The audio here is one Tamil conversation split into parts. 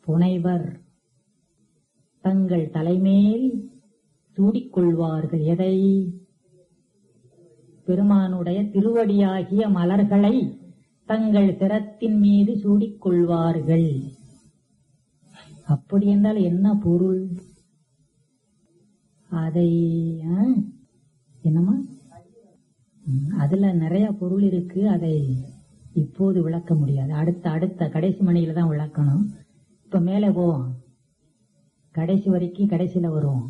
புனைவர் தங்கள் தலைமேல் சூடிக்கொள்வார்கள் எதை பெருமானுடைய திருவடியாகிய மலர்களை தங்கள் சிரத்தின் மீது சூடிக்கொள்வார்கள் அப்படி என்றால் என்ன பொருள் அதை ஆ, என்னம்மா ம், அதுல நிறைய பொருள் இருக்கு அதை இப்போது விளக்க முடியாது அடுத்த அடுத்த கடைசி மணியில தான் விளக்கணும் இப்ப மேலே போவோம் கடைசி வரைக்கும் கடைசியில வருவோம்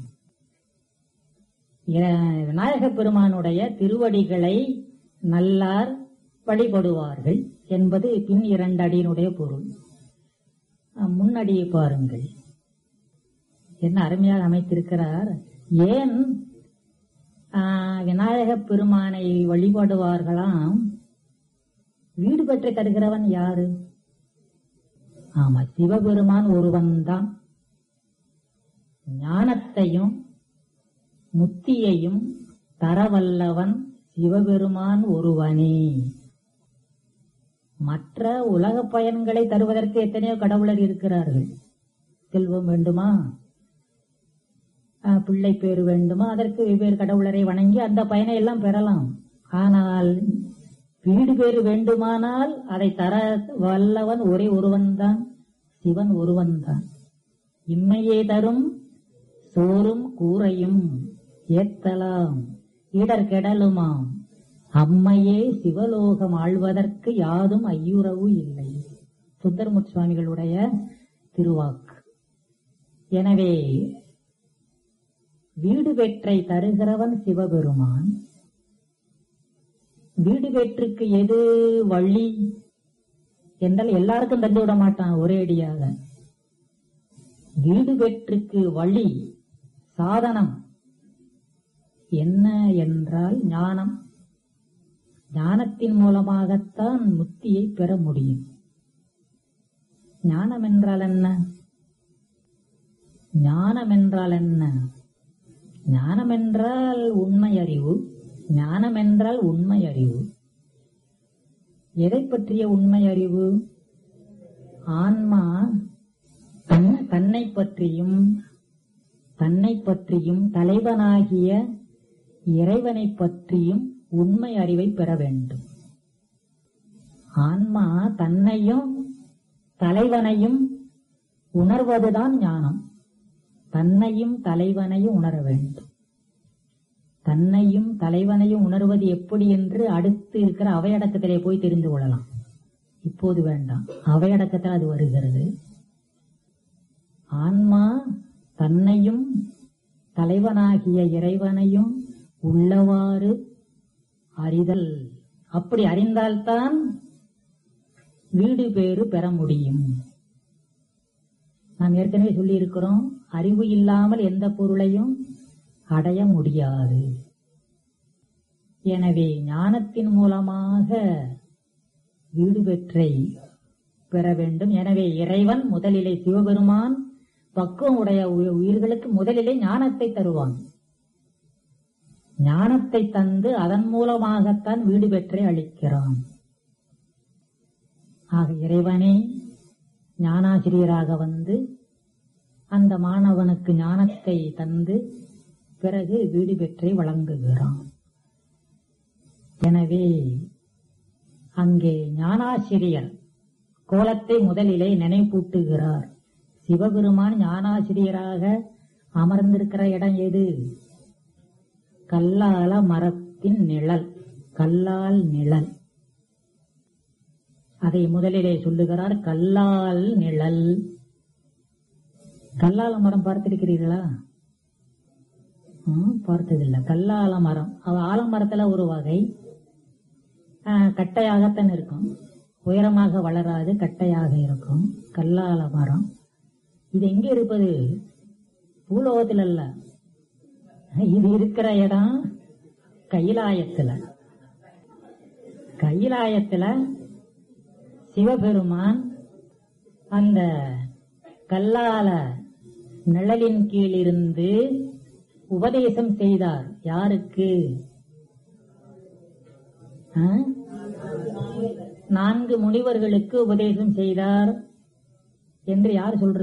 இர- விநாயகப் பெருமானுடைய திருவடிகளை நல்லார் வழிபடுவார்கள் என்பது பின் இரண்டு அடியினுடைய பொருள் அஹ், முன்னடியை பாருங்கள் என்ன அருமையாக அமைத்திருக்கிறார் ஏன் ஆஹ், விநாயகப் பெருமானை வழிபடுவார்களாம் வீடு பெற்று தருகிறவன் யாரு ஆமா சிவபெருமான் ஒருவன்தான் ஞானத்தையும் முத்தியையும் தரவல்லவன் சிவபெருமான் ஒருவனே மற்ற உலக பயன்களை தருவதற்கு எத்தனையோ கடவுளர் இருக்கிறார்கள் செல்வம் வேண்டுமா ஆஹ், பிள்ளை பேறு வேண்டுமா அதற்கு வெவ்வேறு கடவுளரை வணங்கி அந்த பயனை எல்லாம் பெறலாம் ஆனால் வீடு பேறு வேண்டுமானால் அதை தர வல்லவன் ஒரே ஒருவன்தான் சிவன் ஒருவன்தான் இம்மையே தரும் சோறும் கூரையும் ஏத்தலாம் இடர் கெடலுமாம் அம்மையே சிவலோகம் ஆழ்வதற்கு யாதும் ஐயுறவு இல்லை சுந்தரமுத் சுவாமிகளுடைய திருவாக்கு எனவே வீடு பெற்றை தருகிறவன் சிவபெருமான் வீடு பெற்றுக்கு எது வழி என்றால் எல்லாருக்கும் தந்து விட மாட்டான் ஒரே அடியாக வீடு பெற்றுக்கு வழி சாதனம் என்ன என்றால் ஞானம் ஞானத்தின் மூலமாகத்தான் முத்தியை பெற முடியும் ஞானம் என்றால் என்ன ஞானம் என்றால் என்ன ஞானம் என்றால் உண்மை அறிவு ஞானம் என்றால் உண்மை அறிவு எதை பற்றிய உண்மை அறிவு ஆன்மா தன்- தன்னை பற்றியும் தன்னை பற்றியும் தலைவனாகிய இறைவனை பற்றியும் உண்மை அறிவை பெற வேண்டும் ஆன்மா தன்னையும் தலைவனையும் உணர்வதுதான் ஞானம் தன்னையும் தலைவனையும் உணர வேண்டும் தன்னையும் தலைவனையும் உணர்வது எப்படி என்று அடுத்து இருக்கிற அவையடக்கத்திலே போய் தெரிந்து கொள்ளலாம் இப்போது வேண்டாம் அவையடக்கத்தில் அது வருகிறது ஆன்மா தன்னையும் தலைவனாகிய இறைவனையும் உள்ளவாறு அறிதல் அப்படி அறிந்தால்தான் வீடு பேறு பெற முடியும் நாம் ஏற்கனவே சொல்லியிருக்கிறோம் அறிவு இல்லாமல் எந்த பொருளையும் அடைய முடியாது எனவே ஞானத்தின் மூலமாக வீடு பெற்றை பெற வேண்டும் எனவே இறைவன் முதலிலே சிவபெருமான் பக்குவம் உடைய உய- உயிர்களுக்கு முதலிலே ஞானத்தை தருவான் ஞானத்தை தந்து அதன் மூலமாகத்தான் வீடு பெற்றை அளிக்கிறான் ஆக இறைவனே ஞானாசிரியராக வந்து அந்த மாணவனுக்கு ஞானத்தை தந்து பிறகு வீடு பெற்றை வழங்குகிறான் எனவே அங்கே ஞானாசிரியர் கோலத்தை முதலிலே நினைப்பூட்டுகிறார் சிவபெருமான் ஞானாசிரியராக அமர்ந்திருக்கிற இடம் எது கல்லால மரத்தின் நிழல் கல்லால் நிழல் அதை முதலிலே சொல்லுகிறார் கல்லால் நிழல் கல்லால மரம் பார்த்திருக்கிறீர்களா ம், பார்த்ததில்லை கல்லால மரம் அவ ஆலமரத்துல ஒரு வகை ஆ, கட்டையாகத்தான் இருக்கும் உயரமாக வளராது கட்டையாக இருக்கும் கல்லால மரம் இது எங்க இருப்பது பூலோகத்தில் அல்ல இது இருக்கிற இடம் கைலாயத்துல கைலாயத்துல சிவபெருமான் அந்த கல்லால நிழலின் கீழ் இருந்து உபதேசம் செய்தார் யாருக்கு ஆ? நான்கு முனிவர்களுக்கு உபதேசம் செய்தார் என்று யார் சொல்றது